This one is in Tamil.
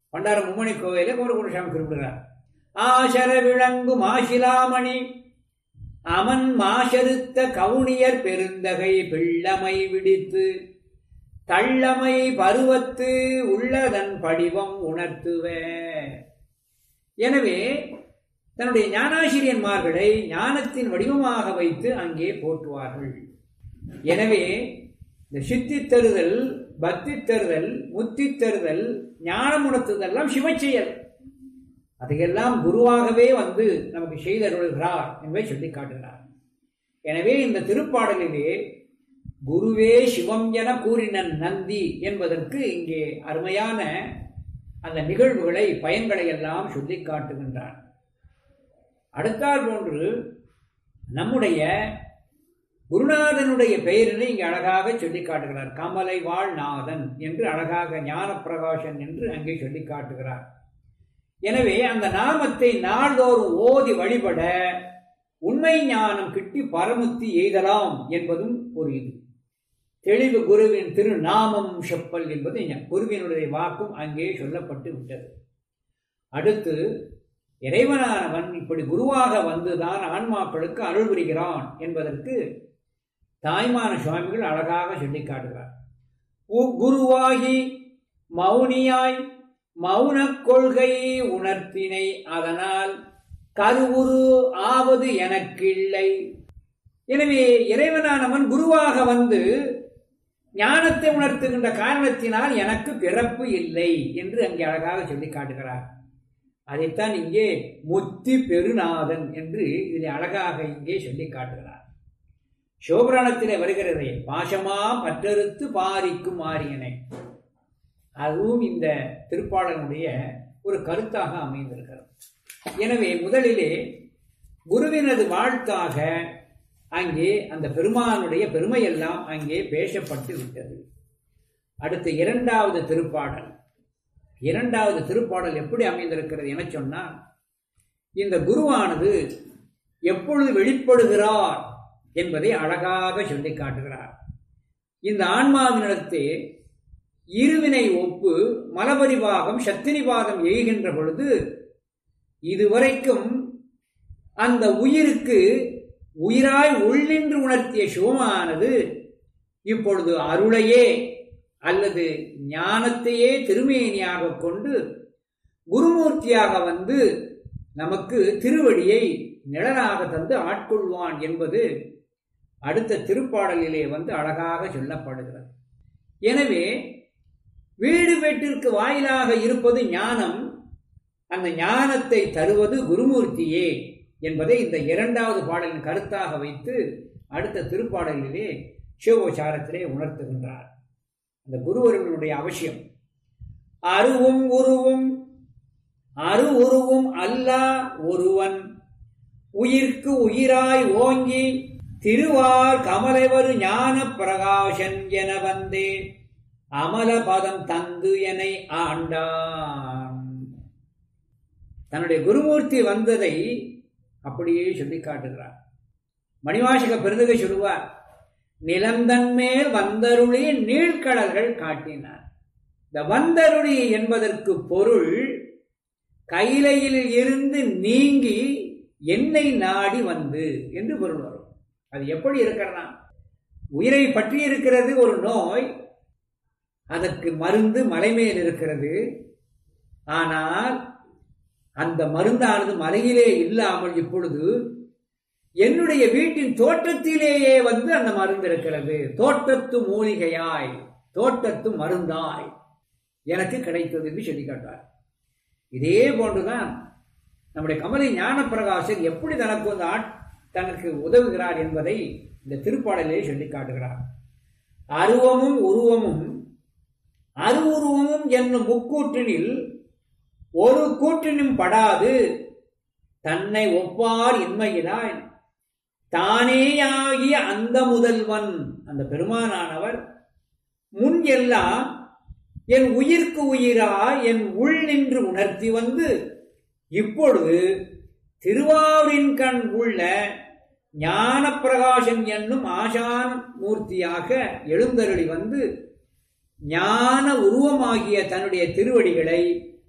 பண்டார மும்மணி கோவில குமரகுருசாமி குறிப்பிடுகிறார் ஆசர விளங்கும் ஆசிலாமணி அமன் மாசருத்த கவுனியர் பெருந்தகை பிள்ளமை விடித்து தள்ளமை பருவத்து உள்ளதன் படிவம் உணர்த்துவ எனவே தன்னுடைய ஞானாசிரியன்மார்களை ஞானத்தின் வடிவமாக வைத்து அங்கே போற்றுவார்கள் எனவே இந்த சித்தி தருதல் பக்தி தருதல் முத்தி தருதல் ஞானம் உணர்த்துதெல்லாம் சிவச்செயல் அதையெல்லாம் குருவாகவே வந்து நமக்கு செய்தருள்கிறார் என்பதை சொல்லி காட்டுகிறார் எனவே இந்த திருப்பாடலிலே குருவே சிவம் என கூறின நந்தி என்பதற்கு இங்கே அருமையான அந்த நிகழ்வுகளை பயன்களை எல்லாம் சொல்லி காட்டுகின்றார் அடுத்தால் போன்று நம்முடைய குருநாதனுடைய பெயரினை இங்கே அழகாக சொல்லி காட்டுகிறார் கமலை வாழ்நாதன் என்று அழகாக ஞான பிரகாசன் என்று அங்கே சொல்லி காட்டுகிறார் எனவே அந்த நாமத்தை நாள்தோறும் ஓதி வழிபட உண்மை ஞானம் கிட்டி பரமுத்தி எய்தலாம் என்பதும் ஒரு இது தெளிவு குருவின் திருநாமம் செப்பல் என்பது குருவினுடைய வாக்கும் அங்கே சொல்லப்பட்டு விட்டது அடுத்து இறைவனானவன் இப்படி குருவாக வந்துதான் ஆன்மாக்களுக்கு அருள் புரிகிறான் என்பதற்கு தாய்மான சுவாமிகள் அழகாக சொல்லி காட்டுகிறார் குருவாகி மௌனியாய் மௌன கொள்கை உணர்த்தினை அதனால் கருவுரு ஆவது எனக்கில்லை எனவே இறைவனானவன் குருவாக வந்து ஞானத்தை உணர்த்துகின்ற காரணத்தினால் எனக்கு பிறப்பு இல்லை என்று அங்கே அழகாக சொல்லி காட்டுகிறார் அதைத்தான் இங்கே முத்தி பெருநாதன் என்று இதில் அழகாக இங்கே சொல்லி காட்டுகிறார் சிவபுராணத்திலே வருகிறதே பாசமா பற்றறுத்து பாரிக்கும் ஆரியனை அதுவும் இந்த திருப்பாளனுடைய ஒரு கருத்தாக அமைந்திருக்கிறது எனவே முதலிலே குருவினது வாழ்த்தாக அங்கே அந்த பெருமானுடைய பெருமையெல்லாம் அங்கே பேசப்பட்டு விட்டது அடுத்து இரண்டாவது திருப்பாடல் இரண்டாவது திருப்பாடல் எப்படி அமைந்திருக்கிறது என சொன்னால் இந்த குருவானது எப்பொழுது வெளிப்படுகிறார் என்பதை அழகாக சொல்லி காட்டுகிறார் இந்த ஆன்மாவினிடத்தே இருவினை ஒப்பு மலபரிவாகம் சத்தினிபாதம் எய்கின்ற பொழுது இதுவரைக்கும் அந்த உயிருக்கு உயிராய் உள்ளின்று உணர்த்திய சிவமானது இப்பொழுது அருளையே அல்லது ஞானத்தையே திருமேனியாக கொண்டு குருமூர்த்தியாக வந்து நமக்கு திருவடியை நிழலாக தந்து ஆட்கொள்வான் என்பது அடுத்த திருப்பாடலிலே வந்து அழகாக சொல்லப்படுகிறது எனவே வீடு வீட்டிற்கு வாயிலாக இருப்பது ஞானம் அந்த ஞானத்தை தருவது குருமூர்த்தியே என்பதை இந்த இரண்டாவது பாடலின் கருத்தாக வைத்து அடுத்த திருப்பாடலிலே சிவோச்சாரத்திலே உணர்த்துகின்றார் அந்த குருவருவனுடைய அவசியம் அருவும் உருவும் அரு உருவும் அல்லா ஒருவன் உயிர்க்கு உயிராய் ஓங்கி திருவார் கமலைவரு ஞான பிரகாசன் என வந்தே அமல பதம் தந்து என ஆண்டான் தன்னுடைய குருமூர்த்தி வந்ததை அப்படியே சொல்லி காட்டுகிறார் மணிவாசக பெருந்தகை சொல்லுவார் நிலந்தன்மேல் வந்தருளி நீழ்கடல்கள் காட்டினார் இந்த வந்தருளி என்பதற்கு பொருள் கையிலையில் இருந்து நீங்கி என்னை நாடி வந்து என்று பொருள் வரும் அது எப்படி இருக்கிறனா உயிரை பற்றி இருக்கிறது ஒரு நோய் அதற்கு மருந்து மலைமேல் இருக்கிறது ஆனால் அந்த மருந்தானது மலையிலே இல்லாமல் இப்பொழுது என்னுடைய வீட்டின் தோட்டத்திலேயே வந்து அந்த மருந்து இருக்கிறது தோட்டத்து மூலிகையாய் தோட்டத்து மருந்தாய் எனக்கு கிடைத்தது என்று சொல்லி காட்டார் இதே போன்றுதான் நம்முடைய கமலை ஞான பிரகாசர் எப்படி தனக்கு அந்த ஆட் தனக்கு உதவுகிறார் என்பதை இந்த திருப்பாடலே சொல்லி காட்டுகிறார் அருவமும் உருவமும் அருவுருவமும் என்னும் முக்கூற்றினில் ஒரு கூற்றினும் படாது தன்னை ஒப்பார் இன்மையினாய் தானேயாகிய அந்த முதல்வன் அந்த பெருமானானவர் முன் எல்லாம் என் உயிர்க்கு உயிரா என் உள் நின்று உணர்த்தி வந்து இப்பொழுது திருவாரூரின் கண் உள்ள ஞான பிரகாசன் என்னும் ஆசான் மூர்த்தியாக எழுந்தருளி வந்து ஞான உருவமாகிய தன்னுடைய திருவடிகளை